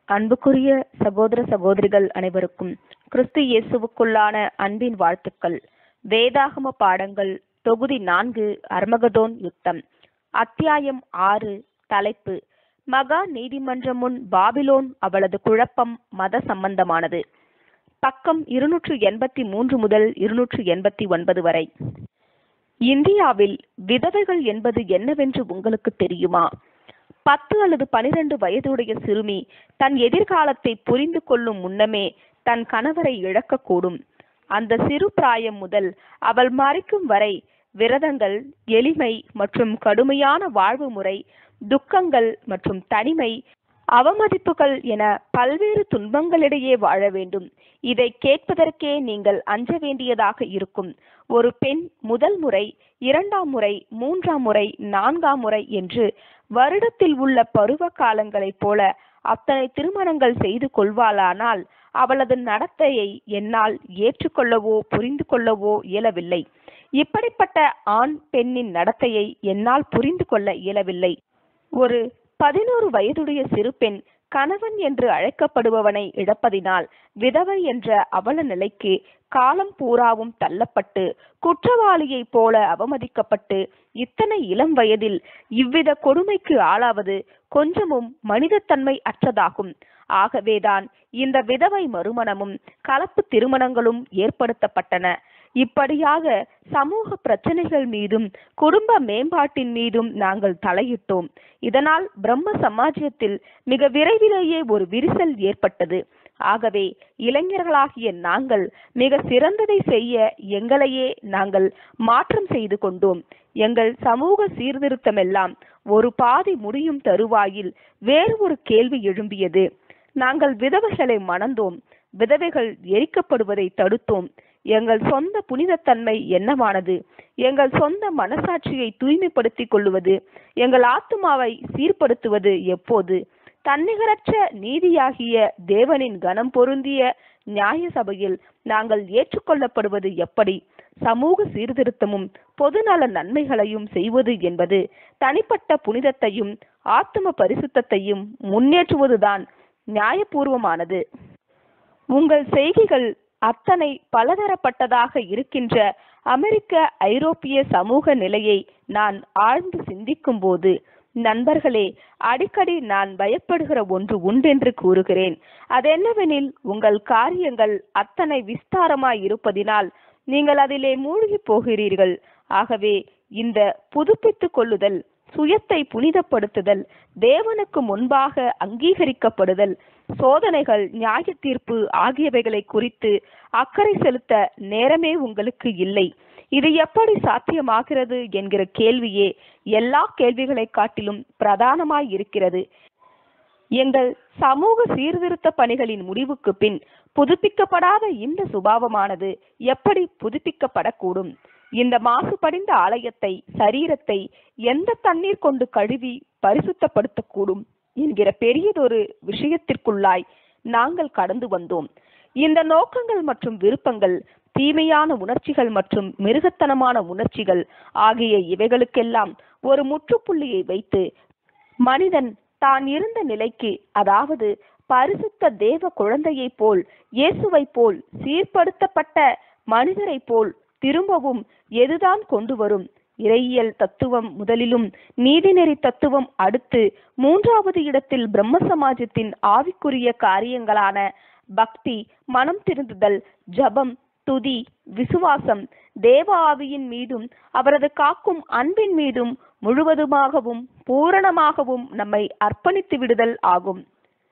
அன்புக்குரிய சகோதர சகோதரிகள் அனைவருக்கும் கிறிஸ்து இயேசுவுக்குள்ளான அன்பின் வாழ்த்துக்கள் வேதாகம பாடங்கள் தொகுதி நான்கு அர்மகதோன் யுத்தம் அத்தியாயம் ஆறு தலைப்பு மகா நீதிமன்றம் முன் பாபிலோன் அவளது குழப்பம் மத சம்பந்தமானது பக்கம் இருநூற்று எண்பத்தி மூன்று முதல் இருநூற்று எண்பத்தி ஒன்பது வரை இந்தியாவில் விதவைகள் என்பது என்னவென்று உங்களுக்கு தெரியுமா பத்து அல்லது பனிரெண்டு வயதுடைய சிறுமி தன் எதிர்காலத்தை புரிந்து கொள்ளும் முன்னமே தன் கணவரை இழக்கக்கூடும் அந்த சிறு பிராயம் முதல் அவள் மறைக்கும் வரை விரதங்கள் எளிமை மற்றும் கடுமையான வாழ்வு முறை துக்கங்கள் மற்றும் தனிமை அவமதிப்புகள் என பல்வேறு துன்பங்களிடையே வாழ வேண்டும் இதை கேட்பதற்கே நீங்கள் அஞ்ச வேண்டியதாக இருக்கும் ஒரு பெண் முதல் முறை இரண்டாம் முறை மூன்றாம் முறை நான்காம் முறை என்று வருடத்தில் உள்ள பருவ காலங்களைப் போல அத்தனை திருமணங்கள் செய்து கொள்வாளானால் அவளது நடத்தையை என்னால் ஏற்றுக்கொள்ளவோ புரிந்து கொள்ளவோ இயலவில்லை இப்படிப்பட்ட ஆண் பெண்ணின் நடத்தையை என்னால் புரிந்து கொள்ள இயலவில்லை ஒரு பதினோரு வயதுடைய சிறு பெண் கணவன் என்று அழைக்கப்படுபவனை இழப்பதினால் விதவை என்ற அவல நிலைக்கு காலம் பூராவும் தள்ளப்பட்டு குற்றவாளியைப் போல அவமதிக்கப்பட்டு இத்தனை இளம் வயதில் இவ்வித கொடுமைக்கு ஆளாவது கொஞ்சமும் மனிதத்தன்மை அற்றதாகும் ஆகவேதான் இந்த விதவை மறுமணமும் கலப்பு திருமணங்களும் ஏற்படுத்தப்பட்டன இப்படியாக சமூக பிரச்சனைகள் மீதும் குடும்ப மேம்பாட்டின் மீதும் நாங்கள் தலையிட்டோம் இதனால் பிரம்ம சமாஜத்தில் மிக விரைவிலேயே ஒரு விரிசல் ஏற்பட்டது ஆகவே இளைஞர்களாகிய நாங்கள் மிக சிறந்ததை செய்ய எங்களையே நாங்கள் மாற்றம் செய்து கொண்டோம் எங்கள் சமூக சீர்திருத்தமெல்லாம் ஒரு பாதி முடியும் தருவாயில் வேறு ஒரு கேள்வி எழும்பியது நாங்கள் விதவைகளை மணந்தோம் விதவைகள் எரிக்கப்படுவதை தடுத்தோம் எங்கள் சொந்த புனிதத்தன்மை என்னவானது எங்கள் சொந்த மனசாட்சியை தூய்மைப்படுத்திக் கொள்ளுவது எங்கள் ஆத்மாவை சீர்படுத்துவது எப்போது தன்னிகரற்ற நீதியாகிய தேவனின் கனம் பொருந்திய நியாய சபையில் நாங்கள் ஏற்றுக்கொள்ளப்படுவது எப்படி சமூக சீர்திருத்தமும் பொதுநல நன்மைகளையும் செய்வது என்பது தனிப்பட்ட புனிதத்தையும் ஆத்ம பரிசுத்தையும் முன்னேற்றுவதுதான் நியாயபூர்வமானது உங்கள் செய்கைகள் அத்தனை பலதரப்பட்டதாக இருக்கின்ற அமெரிக்க ஐரோப்பிய சமூக நிலையை நான் ஆழ்ந்து சிந்திக்கும் போது நண்பர்களே அடிக்கடி நான் பயப்படுகிற ஒன்று உண்டென்று கூறுகிறேன் அதென்னவெனில் உங்கள் காரியங்கள் அத்தனை விஸ்தாரமாய் இருப்பதினால் நீங்கள் அதிலே மூழ்கி போகிறீர்கள் ஆகவே இந்த புதுப்பித்துக் கொள்ளுதல் சுயத்தை புனிதப்படுத்துதல் தேவனுக்கு முன்பாக அங்கீகரிக்கப்படுதல் சோதனைகள் நியாய தீர்ப்பு ஆகியவைகளை குறித்து அக்கறை செலுத்த நேரமே உங்களுக்கு இல்லை இது எப்படி சாத்தியமாகிறது என்கிற கேள்வியே எல்லா கேள்விகளை காட்டிலும் பிரதானமாய் இருக்கிறது எங்கள் சமூக சீர்திருத்த பணிகளின் முடிவுக்கு பின் புதுப்பிக்கப்படாத இந்த சுபாவமானது எப்படி புதுப்பிக்கப்படக்கூடும் இந்த மாசுபடிந்த ஆலயத்தை சரீரத்தை எந்த தண்ணீர் கொண்டு கழுவி பரிசுத்தப்படுத்தக்கூடும் என்கிற பெரியதொரு விஷயத்திற்குள்ளாய் நாங்கள் கடந்து வந்தோம் இந்த நோக்கங்கள் மற்றும் விருப்பங்கள் தீமையான உணர்ச்சிகள் மற்றும் மிருகத்தனமான உணர்ச்சிகள் ஆகிய இவைகளுக்கெல்லாம் ஒரு முற்றுப்புள்ளியை வைத்து மனிதன் தான் இருந்த நிலைக்கு அதாவது பரிசுத்த தேவ குழந்தையைப் போல் இயேசுவை போல் சீர்படுத்தப்பட்ட மனிதரைப் போல் திரும்பவும் எதுதான் கொண்டு வரும் இறையியல் தத்துவம் முதலிலும் நீதிநெறி தத்துவம் அடுத்து மூன்றாவது இடத்தில் பிரம்ம சமாஜத்தின் ஆவிக்குரிய காரியங்களான பக்தி மனம் திருந்துதல் ஜபம் துதி விசுவாசம் தேவ ஆவியின் மீதும் அவரது காக்கும் அன்பின் மீதும் முழுவதுமாகவும் பூரணமாகவும் நம்மை அர்ப்பணித்து விடுதல் ஆகும்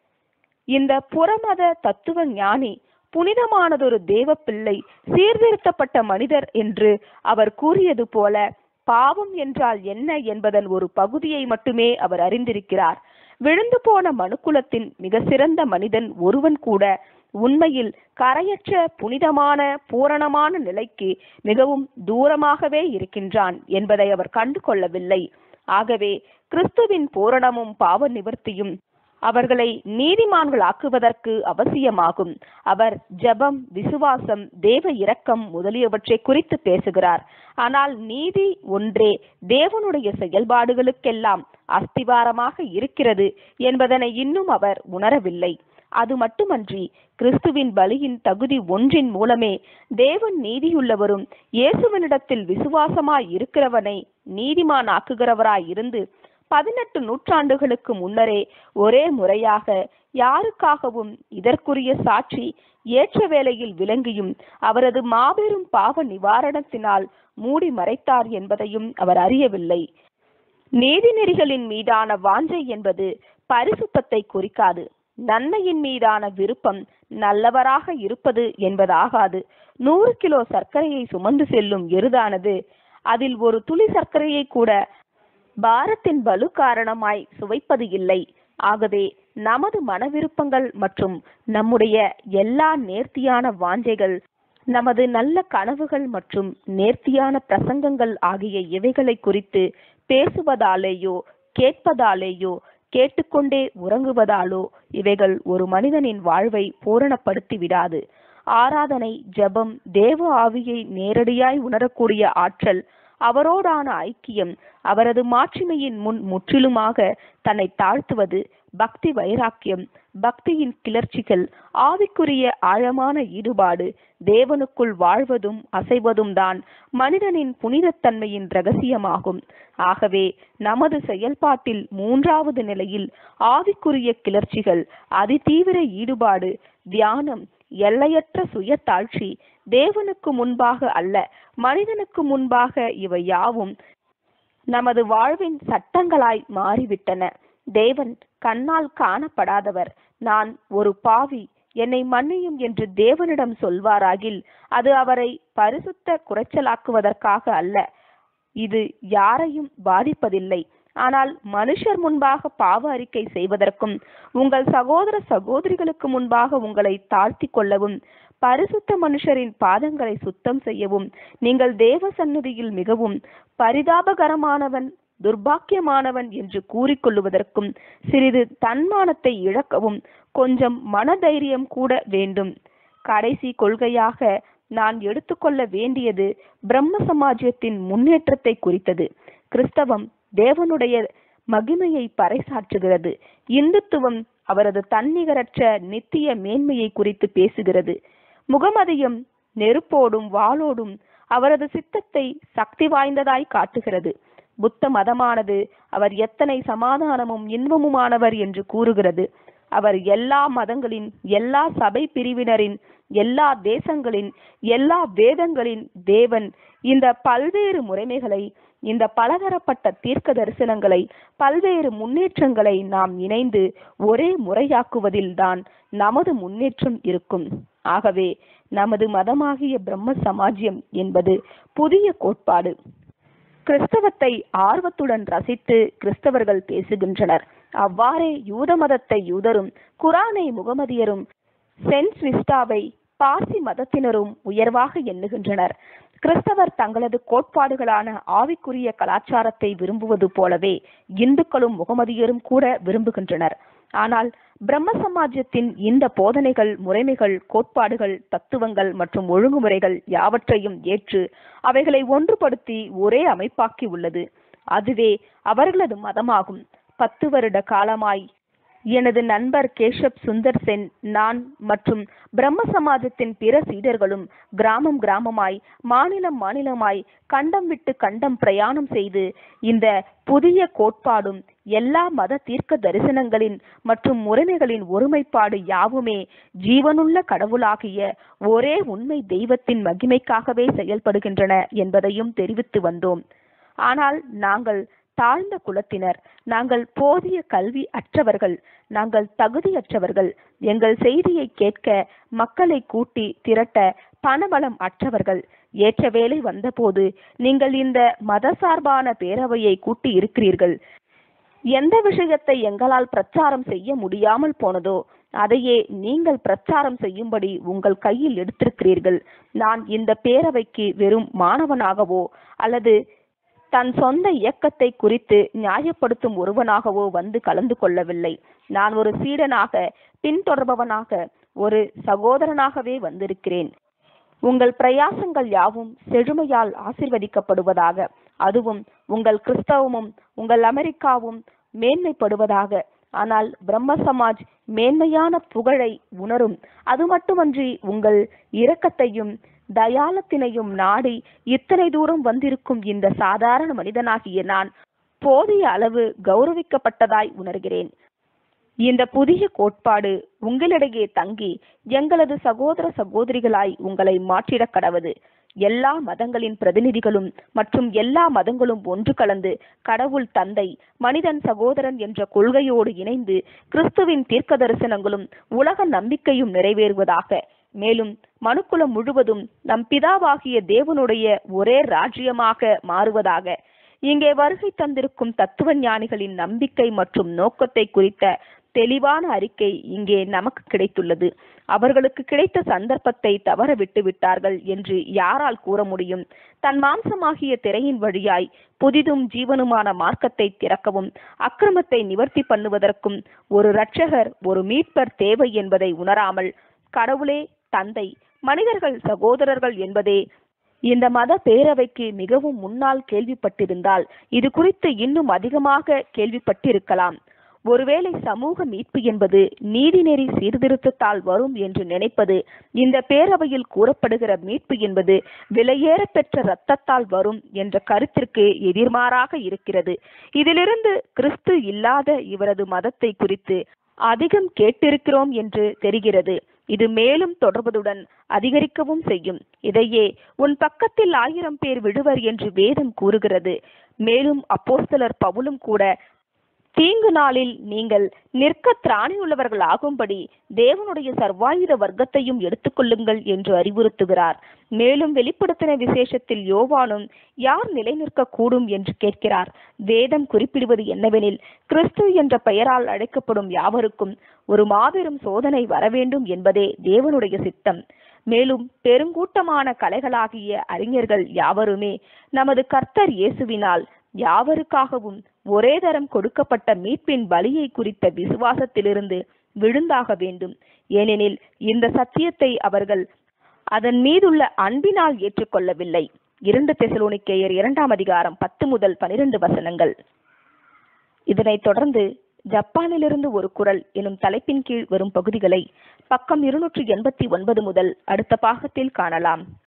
இந்த புறமத தத்துவ ஞானி புனிதமானதொரு தேவ பிள்ளை சீர்திருத்தப்பட்ட மனிதர் என்று அவர் கூறியது போல பாவம் என்றால் என்ன என்பதன் ஒரு பகுதியை மட்டுமே அவர் அறிந்திருக்கிறார் விழுந்து போன மனுக்குலத்தின் மிக சிறந்த மனிதன் ஒருவன் கூட உண்மையில் கரையற்ற புனிதமான பூரணமான நிலைக்கு மிகவும் தூரமாகவே இருக்கின்றான் என்பதை அவர் கண்டு கொள்ளவில்லை ஆகவே கிறிஸ்துவின் பூரணமும் பாவ நிவர்த்தியும் அவர்களை நீதிமான்களாக்குவதற்கு அவசியமாகும் அவர் ஜெபம் விசுவாசம் தேவ இரக்கம் முதலியவற்றை குறித்து பேசுகிறார் ஆனால் நீதி ஒன்றே தேவனுடைய செயல்பாடுகளுக்கெல்லாம் அஸ்திவாரமாக இருக்கிறது என்பதனை இன்னும் அவர் உணரவில்லை அது மட்டுமன்றி கிறிஸ்துவின் பலியின் தகுதி ஒன்றின் மூலமே தேவன் நீதியுள்ளவரும் இயேசுவனிடத்தில் விசுவாசமாய் இருக்கிறவனை நீதிமானாக்குகிறவராய் இருந்து பதினெட்டு நூற்றாண்டுகளுக்கு முன்னரே ஒரே முறையாக யாருக்காகவும் இதற்குரிய சாட்சி ஏற்ற வேளையில் விளங்கியும் அவரது மாபெரும் பாவ நிவாரணத்தினால் மூடி மறைத்தார் என்பதையும் அவர் அறியவில்லை நீதிநெறிகளின் மீதான வாஞ்சை என்பது பரிசுத்தத்தை குறிக்காது நன்மையின் மீதான விருப்பம் நல்லவராக இருப்பது என்பதாகாது நூறு கிலோ சர்க்கரையை சுமந்து செல்லும் எருதானது அதில் ஒரு துளி சர்க்கரையை கூட பாரத்தின் பலு காரணமாய் சுவைப்பது இல்லை ஆகவே நமது மனவிருப்பங்கள் மற்றும் நம்முடைய எல்லா நேர்த்தியான வாஞ்சைகள் நமது நல்ல கனவுகள் மற்றும் நேர்த்தியான பிரசங்கங்கள் ஆகிய இவைகளை குறித்து பேசுவதாலேயோ கேட்பதாலேயோ கேட்டுக்கொண்டே உறங்குவதாலோ இவைகள் ஒரு மனிதனின் வாழ்வை பூரணப்படுத்தி விடாது ஆராதனை ஜெபம் தேவ ஆவியை நேரடியாய் உணரக்கூடிய ஆற்றல் அவரோடான ஐக்கியம் அவரது மாட்சிமையின் முன் முற்றிலுமாக தன்னை தாழ்த்துவது பக்தி வைராக்கியம் பக்தியின் கிளர்ச்சிகள் ஆவிக்குரிய ஆழமான ஈடுபாடு தேவனுக்குள் வாழ்வதும் அசைவதும் தான் மனிதனின் புனிதத்தன்மையின் ரகசியமாகும் ஆகவே நமது செயல்பாட்டில் மூன்றாவது நிலையில் ஆவிக்குரிய கிளர்ச்சிகள் அதிதீவிர ஈடுபாடு தியானம் எல்லையற்ற சுய தாழ்ச்சி தேவனுக்கு முன்பாக அல்ல மனிதனுக்கு முன்பாக இவை யாவும் நமது வாழ்வின் சட்டங்களாய் மாறிவிட்டன தேவன் கண்ணால் காணப்படாதவர் நான் ஒரு பாவி என்னை மன்னியும் என்று தேவனிடம் சொல்வாராகில் அது அவரை பரிசுத்த குறைச்சலாக்குவதற்காக அல்ல இது யாரையும் பாதிப்பதில்லை ஆனால் மனுஷர் முன்பாக பாவ அறிக்கை செய்வதற்கும் உங்கள் சகோதர சகோதரிகளுக்கு முன்பாக உங்களை தாழ்த்தி கொள்ளவும் பரிசுத்த மனுஷரின் பாதங்களை சுத்தம் செய்யவும் நீங்கள் தேவ சந்நிதியில் மிகவும் பரிதாபகரமானவன் துர்பாக்கியமானவன் என்று கூறிக்கொள்ளுவதற்கும் சிறிது தன்மானத்தை இழக்கவும் கொஞ்சம் மனதைரியம் கூட வேண்டும் கடைசி கொள்கையாக நான் எடுத்துக்கொள்ள வேண்டியது பிரம்ம சமாஜத்தின் முன்னேற்றத்தை குறித்தது கிறிஸ்தவம் தேவனுடைய மகிமையை பறைசாற்றுகிறது இந்துத்துவம் அவரது தன்னிகரற்ற நித்திய மேன்மையை குறித்து பேசுகிறது முகமதியம் நெருப்போடும் வாளோடும் அவரது சித்தத்தை சக்தி வாய்ந்ததாய் காட்டுகிறது புத்த மதமானது அவர் எத்தனை சமாதானமும் இன்பமுமானவர் என்று கூறுகிறது அவர் எல்லா மதங்களின் எல்லா சபை பிரிவினரின் எல்லா தேசங்களின் எல்லா வேதங்களின் தேவன் இந்த பல்வேறு முறைமைகளை இந்த பலதரப்பட்ட தீர்க்க தரிசனங்களை பல்வேறு முன்னேற்றங்களை நாம் இணைந்து ஒரே முறையாக்குவதில்தான் நமது முன்னேற்றம் இருக்கும் ஆகவே நமது மதமாகிய பிரம்ம சமாஜ்யம் என்பது புதிய கோட்பாடு கிறிஸ்தவத்தை ஆர்வத்துடன் ரசித்து கிறிஸ்தவர்கள் பேசுகின்றனர் அவ்வாறே யூத மதத்தை யூதரும் குரானை முகமதியரும் சென்ட் விஸ்டாவை பார்சி மதத்தினரும் உயர்வாக எண்ணுகின்றனர் கிறிஸ்தவர் தங்களது கோட்பாடுகளான ஆவிக்குரிய கலாச்சாரத்தை விரும்புவது போலவே இந்துக்களும் முகமதியரும் கூட விரும்புகின்றனர் ஆனால் பிரம்ம சமாஜத்தின் இந்த போதனைகள் முறைமைகள் கோட்பாடுகள் தத்துவங்கள் மற்றும் ஒழுங்குமுறைகள் யாவற்றையும் ஏற்று அவைகளை ஒன்றுபடுத்தி ஒரே அமைப்பாக்கி உள்ளது அதுவே அவர்களது மதமாகும் பத்து வருட காலமாய் எனது நண்பர் கேஷப் சுந்தர் சென் நான் மற்றும் பிரம்ம சமாஜத்தின் பிற சீடர்களும் கிராமம் கிராமமாய் மாநிலம் மாநிலமாய் கண்டம் விட்டு கண்டம் பிரயாணம் செய்து இந்த புதிய கோட்பாடும் எல்லா மத தீர்க்க தரிசனங்களின் மற்றும் முறைமைகளின் ஒருமைப்பாடு யாவுமே ஜீவனுள்ள கடவுளாகிய ஒரே உண்மை தெய்வத்தின் மகிமைக்காகவே செயல்படுகின்றன என்பதையும் தெரிவித்து வந்தோம் ஆனால் நாங்கள் தாழ்ந்த குலத்தினர் நாங்கள் போதிய கல்வி அற்றவர்கள் நாங்கள் தகுதியற்றவர்கள் எங்கள் செய்தியை கேட்க மக்களை கூட்டி திரட்ட பணபலம் அற்றவர்கள் ஏற்ற வேலை வந்தபோது நீங்கள் இந்த மதசார்பான பேரவையை கூட்டி இருக்கிறீர்கள் எந்த விஷயத்தை எங்களால் பிரச்சாரம் செய்ய முடியாமல் போனதோ அதையே நீங்கள் பிரச்சாரம் செய்யும்படி உங்கள் கையில் எடுத்திருக்கிறீர்கள் நான் இந்த பேரவைக்கு வெறும் மாணவனாகவோ அல்லது தன் சொந்த இயக்கத்தை குறித்து நியாயப்படுத்தும் ஒருவனாகவோ வந்து கலந்து கொள்ளவில்லை நான் ஒரு சீடனாக பின்தொடர்பவனாக ஒரு சகோதரனாகவே வந்திருக்கிறேன் உங்கள் பிரயாசங்கள் யாவும் செழுமையால் ஆசிர்வதிக்கப்படுவதாக அதுவும் உங்கள் கிறிஸ்தவமும் உங்கள் அமெரிக்காவும் மேன்மைப்படுவதாக ஆனால் பிரம்ம சமாஜ் மேன்மையான புகழை உணரும் அது மட்டுமன்றி உங்கள் இரக்கத்தையும் தயாளத்தினையும் நாடி இத்தனை தூரம் வந்திருக்கும் இந்த சாதாரண மனிதனாகிய நான் போதிய அளவு கௌரவிக்கப்பட்டதாய் உணர்கிறேன் இந்த புதிய கோட்பாடு உங்களிடையே தங்கி எங்களது சகோதர சகோதரிகளாய் உங்களை மாற்றிடக் கடவது எல்லா மதங்களின் பிரதிநிதிகளும் மற்றும் எல்லா மதங்களும் ஒன்று கலந்து கடவுள் தந்தை மனிதன் சகோதரன் என்ற கொள்கையோடு இணைந்து கிறிஸ்துவின் தீர்க்க தரிசனங்களும் உலக நம்பிக்கையும் நிறைவேறுவதாக மேலும் மனுக்குலம் முழுவதும் நம் பிதாவாகிய தேவனுடைய ஒரே ராஜ்யமாக மாறுவதாக இங்கே வருகை தந்திருக்கும் தத்துவ ஞானிகளின் நம்பிக்கை மற்றும் நோக்கத்தை குறித்த தெளிவான அறிக்கை இங்கே நமக்கு கிடைத்துள்ளது அவர்களுக்கு கிடைத்த சந்தர்ப்பத்தை தவற விட்டு விட்டார்கள் என்று யாரால் கூற முடியும் தன் மாம்சமாகிய திரையின் வழியாய் புதிதும் ஜீவனுமான மார்க்கத்தை திறக்கவும் அக்கிரமத்தை நிவர்த்தி பண்ணுவதற்கும் ஒரு இரட்சகர் ஒரு மீட்பர் தேவை என்பதை உணராமல் கடவுளே தந்தை மனிதர்கள் சகோதரர்கள் என்பதே இந்த மத பேரவைக்கு மிகவும் முன்னால் கேள்விப்பட்டிருந்தால் இது குறித்து இன்னும் அதிகமாக கேள்விப்பட்டிருக்கலாம் ஒருவேளை சமூக மீட்பு என்பது நீதிநெறி சீர்திருத்தத்தால் வரும் என்று நினைப்பது இந்த பேரவையில் கூறப்படுகிற மீட்பு என்பது விலையேற பெற்ற இரத்தத்தால் வரும் என்ற கருத்திற்கு எதிர்மாறாக இருக்கிறது இதிலிருந்து கிறிஸ்து இல்லாத இவரது மதத்தை குறித்து அதிகம் கேட்டிருக்கிறோம் என்று தெரிகிறது இது மேலும் தொடர்வதுடன் அதிகரிக்கவும் செய்யும் இதையே உன் பக்கத்தில் ஆயிரம் பேர் விடுவர் என்று வேதம் கூறுகிறது மேலும் அப்போஸ்தலர் பவுலும் கூட தீங்கு நாளில் நீங்கள் நிற்க திராணியுள்ளவர்கள் ஆகும்படி தேவனுடைய சர்வாயுத வர்க்கத்தையும் எடுத்துக்கொள்ளுங்கள் என்று அறிவுறுத்துகிறார் மேலும் வெளிப்படுத்தின விசேஷத்தில் யோவானும் யார் நிலை நிற்க கூடும் என்று கேட்கிறார் வேதம் குறிப்பிடுவது என்னவெனில் கிறிஸ்து என்ற பெயரால் அழைக்கப்படும் யாவருக்கும் ஒரு மாபெரும் சோதனை வரவேண்டும் என்பதே தேவனுடைய சித்தம் மேலும் பெருங்கூட்டமான கலைகளாகிய அறிஞர்கள் யாவருமே நமது கர்த்தர் இயேசுவினால் யாவருக்காகவும் ஒரே தரம் கொடுக்கப்பட்ட மீட்பின் பலியை குறித்த விசுவாசத்திலிருந்து விழுந்தாக வேண்டும் ஏனெனில் இந்த சத்தியத்தை அவர்கள் அதன் மீதுள்ள அன்பினால் ஏற்றுக்கொள்ளவில்லை இரண்டு தெசலோனிக்கேயர் இரண்டாம் அதிகாரம் பத்து முதல் பனிரெண்டு வசனங்கள் இதனைத் தொடர்ந்து ஜப்பானிலிருந்து ஒரு குரல் எனும் தலைப்பின் கீழ் வரும் பகுதிகளை பக்கம் இருநூற்றி எண்பத்தி ஒன்பது முதல் அடுத்த பாகத்தில் காணலாம்